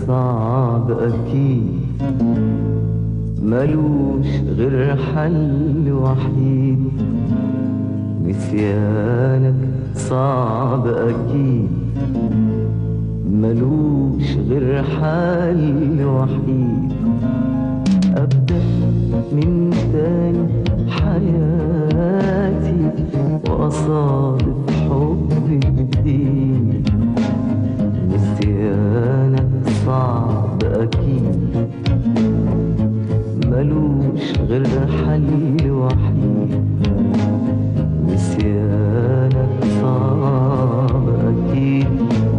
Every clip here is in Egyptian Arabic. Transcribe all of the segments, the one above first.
صعب أكيد ملوش غير حل وحيد نسيانك صعب أكيد ملوش غير حل وحيد أبدأ من تاني حياتي وأصادف حب جديد نسيانك صعب أكيد ملوش غير حل وحيد نسيانك صعب أكيد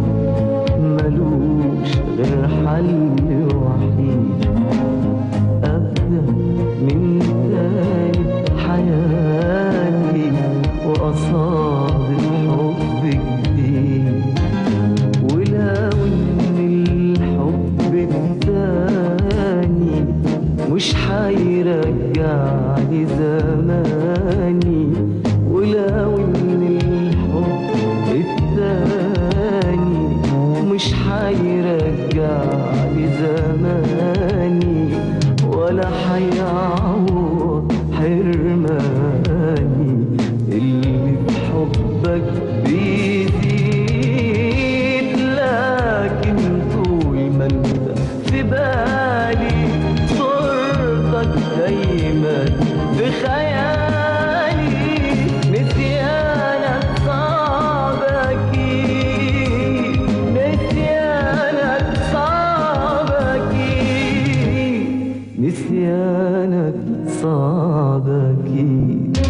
ملوش غير حل وحيد أبدأ من تاني حياتي وأصادف حب جديد ولو إن الحب التاني مش حيرجعني زماني ولو إن الحب التاني مش حيرجعني زماني ولا حيعوض حرماني اللي بحبك بيزيد لكن طول ما انت في بالي صورتك دايما في خيالي نسيانك صعب اكيد نسيانك صعب اكيد نسيانك صعب اكيد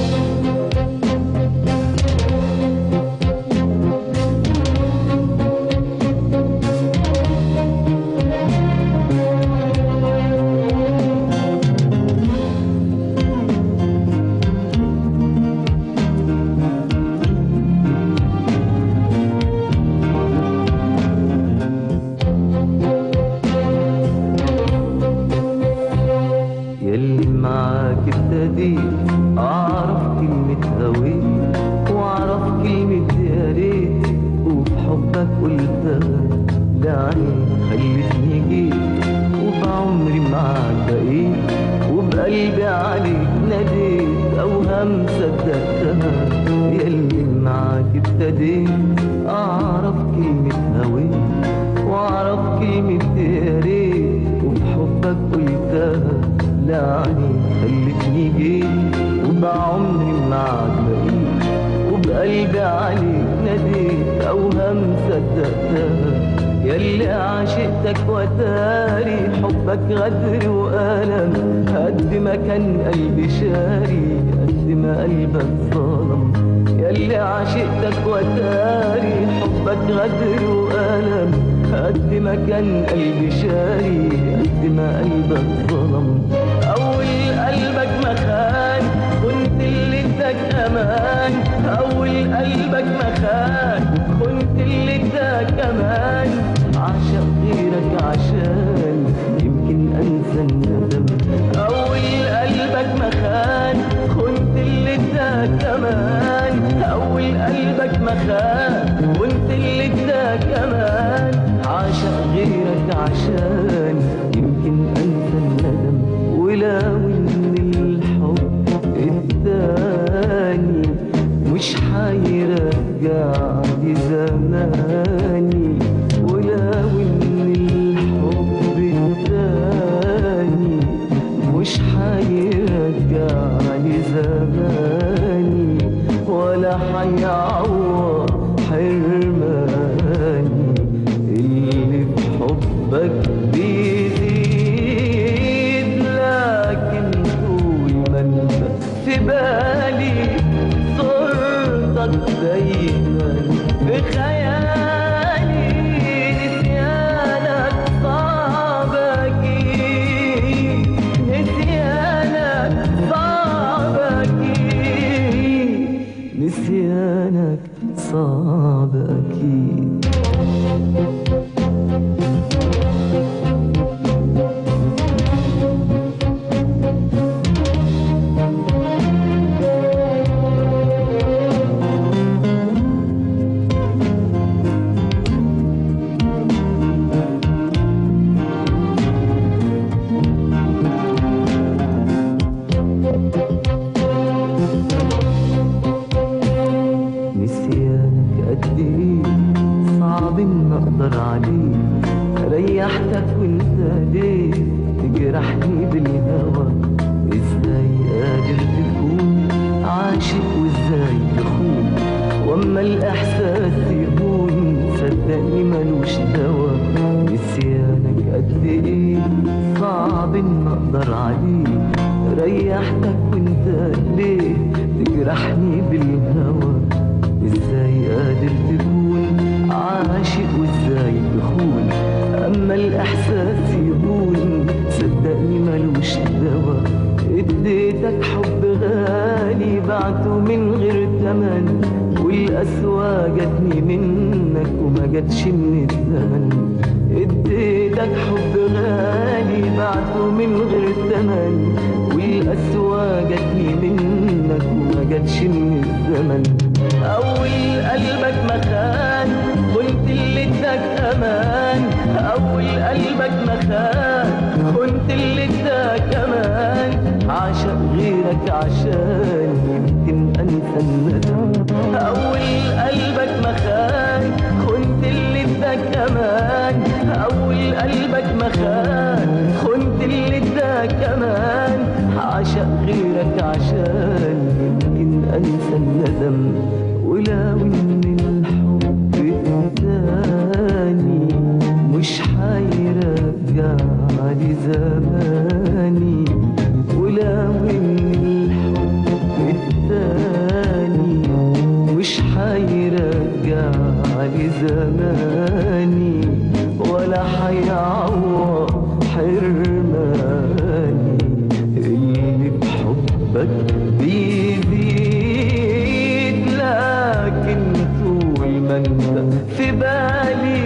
يلي معاك ابتديت اعرف كلمة هويت واعرف كلمة يا ريت وفي حبك قلتها دعني خلتني جيت وبعمري معاك بقيت وبقلبي عليك ناديت اوهام صدقتها يلي معاك ابتديت اعرف كلمة هويت واعرف كلمة يا ريت وبحبك قلتها لعني خلتني جيت وبعمري معاك بقيت وبقلبي عليك ناديت اوهام صدقتها يلي عشقتك وتاري حبك غدر وألم قد ما كان قلبي شاري قد ما قلبك ظلم يلي عشقتك وتاري حبك غدر وألم قد ما كان قلبي شاري قد ما قلبك ظلم أول قلبك ما خان كنت اللي اداك أمان أول قلبك ما خان كنت اللي اداك أمان عشق غيرك عشان يمكن أنسى الندم أول قلبك ما خان كنت اللي اداك أمان أول قلبك ما خان كنت اللي اداك أمان عشق غيرك عشان يمكن أنسى الندم ولو إن الحب التاني مش حيرجعني زماني ولو إن الحب التاني مش حيرجعني زماني ولا حيعوض حرماني اللي بحبك بيزيد لكن طول ما انت في بالي صورتك دايما في خيالي نسيانك صعب اكيد نسيانك صعب اكيد نسيانك صعب اكيد ريحتك وانت ليه تجرحني بالهوى ازاي قادر تكون عاشق وازاي تخون واما الاحساس يهون صدقني ملوش دوا نسيانك قد ايه صعب ان اقدر عليه ريحتك وانت ليه تجرحني بالهوى ازاي قادر تكون عاشق وازاي تخون اما الاحساس يهون صدقني ملوش دوا اديتك حب غالي بعته من غير تمن والقسوة جاتني منك وما جاتش من الزمن اديتك حب غالي بعته من غير تمن والقسوة جاتني منك وما جاتش من الزمن أول قلبك مخان كنت اللي اداك أمان أول قلبك مخان كنت اللي اداك أمان عاشق غيرك عشان يمكن أنسى الندم أول قلبك مخان كنت اللي اداك أمان أول قلبك مخان كنت اللي اداك أمان عاشق غيرك عشان يمكن أنسى الندم ولو إن الحب التاني مش حيرجع لي زماني ولو إن الحب التاني مش حيرجع لي زماني ولا حيعوض حرماني اللي بحبك بيزيد لكن طول ما انت في بالي